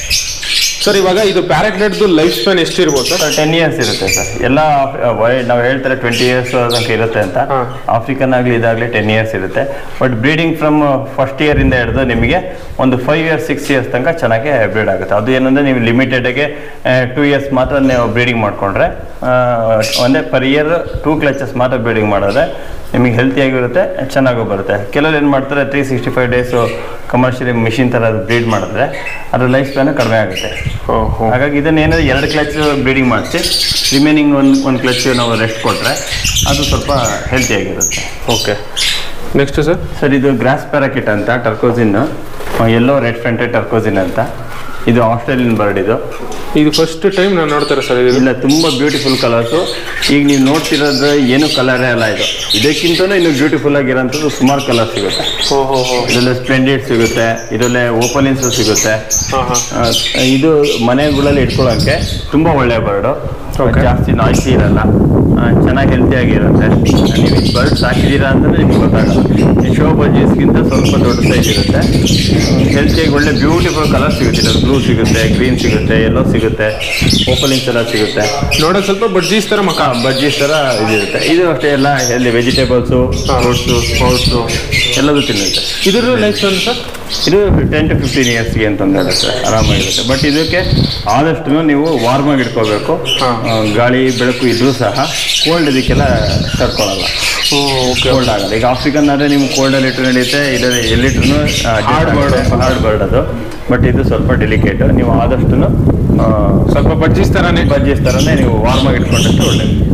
ಸರ್ ಇವಾಗ ಇದು ಪ್ಯಾರಾಗ್ನೆಟ್ದು ಲೈಫ್ ಸ್ಪ್ಯಾನ್ ಎಷ್ಟಿರ್ಬೋದು ಸರ್ ಸರ್ ಟೆನ್ ಇಯರ್ಸ್ ಇರುತ್ತೆ ಸರ್ ಎಲ್ಲ ನಾವು ಹೇಳ್ತಾರೆ ಟ್ವೆಂಟಿ ಇಯರ್ಸ್ ತನಕ ಇರುತ್ತೆ ಅಂತ ಹಾ. ಆಫ್ರಿಕನ್ ಆಗಲಿ ಇದಾಗಲಿ ಟೆನ್ ಇಯರ್ಸ್ ಇರುತ್ತೆ but breeding from first year ಇಂದ ಹಿಡಿದು ನಿಮಗೆ ಒಂದು ಫೈವ್ ಇಯರ್ಸ್ ಸಿಕ್ಸ್ ಇಯರ್ಸ್ ತನಕ ಚೆನ್ನಾಗಿ ಬ್ರೀಡ್ ಆಗುತ್ತೆ ಅದು ಏನಂದ್ರೆ ನೀವು ಲಿಮಿಟೆಡ್ಗೆ ಟೂ ಇಯರ್ಸ್ ಮಾತ್ರ ನೀವು ಬ್ರೀಡಿಂಗ್ ಮಾಡ್ಕೊಂಡ್ರೆ ಆ, ಒಂದೇ ಪರ್ ಇಯರ್ ಟೂ ಕ್ಲಚಸ್ ಮಾತ್ರ ಬ್ರೀಡಿಂಗ್ ಮಾಡಿದ್ರೆ ನಿಮಗೆ ಹೆಲ್ತಿಯಾಗಿರುತ್ತೆ ಚೆನ್ನಾಗೂ ಬರುತ್ತೆ ಕೆಲವರು ಏನು ಮಾಡ್ತಾರೆ three sixty five days commercially machine ಥರ ಬ್ರೀಡ್ ಮಾಡಿದ್ರೆ ಅದ್ರ ಲೈಫ್ ಸ್ಪ್ಯಾನ್ ಕಡಿಮೆ ಆಗುತ್ತೆ ಓಹೋ ಹಾಗಾಗಿ ಇದನ್ನ ಏನಾದ್ರು ಎರಡು ಕ್ಲಚ್ ಬ್ರೀಡಿಂಗ್ ಮಾಡಿಸಿ ರಿಮೈನಿಂಗ್ ಒಂದು ಒಂದು ಕ್ಲಚ್ ನಾವು ರೆಸ್ಟ್ ಕೊಟ್ಟರೆ ಅದು ಸ್ವಲ್ಪ ಹೆಲ್ತಿಯಾಗಿರುತ್ತೆ ಓಕೆ ನೆಕ್ಸ್ಟ್ ಸರ್ ಸರ್ ಇದು ಗ್ರಾಸ್ ಪ್ಯಾರಾಕಿಟ್ ಅಂತ ಟರ್ಕೋಸಿನ್ ಎಲ್ಲೋ ರೆಡ್ ಫ್ರಂಟೆಡ್ ಟರ್ಕೋಸಿನ್ ಅಂತ ಇದು ಆಸ್ಟ್ರೇಲಿಯನ್ ಬರ್ಡ್ ಇದು ಇದು ಫಸ್ಟ್ ಟೈಮ್ ನಾನು ನೋಡ್ತಾರೆ ಸರ್ ಇದು ಇಲ್ಲ ತುಂಬ ಬ್ಯೂಟಿಫುಲ್ ಕಲರ್ಸು ಈಗ ನೀವು ನೋಡ್ತಿರೋದು ಏನು ಕಲರೇ ಅಲ್ಲ ಇದು ಇದಕ್ಕಿಂತನೂ ಇನ್ನು ಬ್ಯೂಟಿಫುಲ್ ಆಗಿರೋಂಥದ್ದು ಸುಮಾರು ಕಲರ್ ಸಿಗುತ್ತೆ ಓಹೋ ಹೋ ಇದರಲ್ಲೇ ಸ್ಪ್ಲೆಂಡಿಡ್ ಸಿಗುತ್ತೆ ಇದರಲ್ಲೇ ಓಪನಿಂಗ್ಸು ಸಿಗುತ್ತೆ ಹಾಂ ಹಾಂ ಆ, ಇದು ಮನೆಗಳಲ್ಲಿ ಇಟ್ಕೊಳ್ಳೋಕ್ಕೆ ತುಂಬ ಒಳ್ಳೆಯ ಬರ್ಡು Okay. ಜಾಸ್ತಿ ನಾಯ್ಸಿ ಇರಲ್ಲ ಆ, ಚೆನ್ನಾಗಿ ಹೆಲ್ತಿಯಾಗಿರುತ್ತೆ ನೀವು ಈ ಬರ್ಡ್ ಸಾಕಿದ್ದೀರಾ ಅಂತಂದ್ರೆ ನಿಮ್ಗೆ ಗೊತ್ತಾಗಲ್ಲ ಈ ಶೋ ಬಜೀಸ್ಗಿಂತ ಸ್ವಲ್ಪ ದೊಡ್ಡ ಸೈಜ್ ಇರುತ್ತೆ ಹೆಲ್ತಿಯಾಗಿ ಒಳ್ಳೆ ಬ್ಯೂಟಿಫುಲ್ ಕಲರ್ ಸಿಗುತ್ತೆ ಬ್ಲೂ ಸಿಗುತ್ತೆ ಗ್ರೀನ್ ಸಿಗುತ್ತೆ ಎಲ್ಲೋ ಸಿಗುತ್ತೆ ಓಪನಿಂಗ್ಸ್ ಎಲ್ಲ ಸಿಗುತ್ತೆ ನೋಡೋಕೆ ಸ್ವಲ್ಪ ಬಡ್ಜೀಸ್ ಥರ ಮಕ್ಕ ಬಜ್ಜೀಸ್ ಥರ ಇದಿರುತ್ತೆ ಇದು ಅಷ್ಟೇ ಎಲ್ಲ ಎಲ್ಲಿ ವೆಜಿಟೇಬಲ್ಸು ಫ್ರೂಟ್ಸು ಸ್ಪೌಟ್ಸು ಎಲ್ಲದೂ ತಿನ್ನುತ್ತೆ ಇದ್ರ ಲೈಫ್ ಸ್ಪ್ಯಾನ್ ಸರ್ ಇದು ಟೆನ್ ಟು ಫಿಫ್ಟೀನ್ ಇಯರ್ಸ್ಗೆ ಅಂತಂದು ಹೇಳುತ್ತೆ ಆರಾಮಾಗಿರುತ್ತೆ ಬಟ್ ಇದಕ್ಕೆ ಆದಷ್ಟು ನೀವು ವಾರ್ಮ್ ಆಗಿ ಇಟ್ಕೋಬೇಕು ಹಾ. ಆ, ಗಾಳಿ ಬೆಳಕು ಇದ್ರೂ ಸಹ ಕೋಲ್ಡ್ ಇದಕ್ಕೆಲ್ಲ ತಡ್ಕೊಳ್ಳಲ್ಲ ಓಕೆ ಕೋಲ್ಡ್ ಆಗಲ್ಲ ಈಗ ಆಫ್ರಿಕನ್ ಆದರೆ ನಿಮ್ಗೆ ಕೋಲ್ಡಲ್ಲಿ ಇಟ್ಟು ನಡೆಯುತ್ತೆ ಇಲ್ಲ ಎಲ್ಲಿಟ್ರು Hard bird. ಹಾರ್ಡ್ ಬರ್ಡ್ ಅದು ಬಟ್ ಇದು ಸ್ವಲ್ಪ ಡೆಲಿಕೇಟ್ ನೀವು ಆದಷ್ಟು ಸ್ವಲ್ಪ ಬಡ್ಜೀಸ್ ಥರನೇ ಬಜ್ಜಿಸ್ ಥರನೇ ನೀವು ವಾರ್ಮ್ ಆಗಿ ಇಟ್ಕೊಂಡಷ್ಟು ಒಳ್ಳೇದು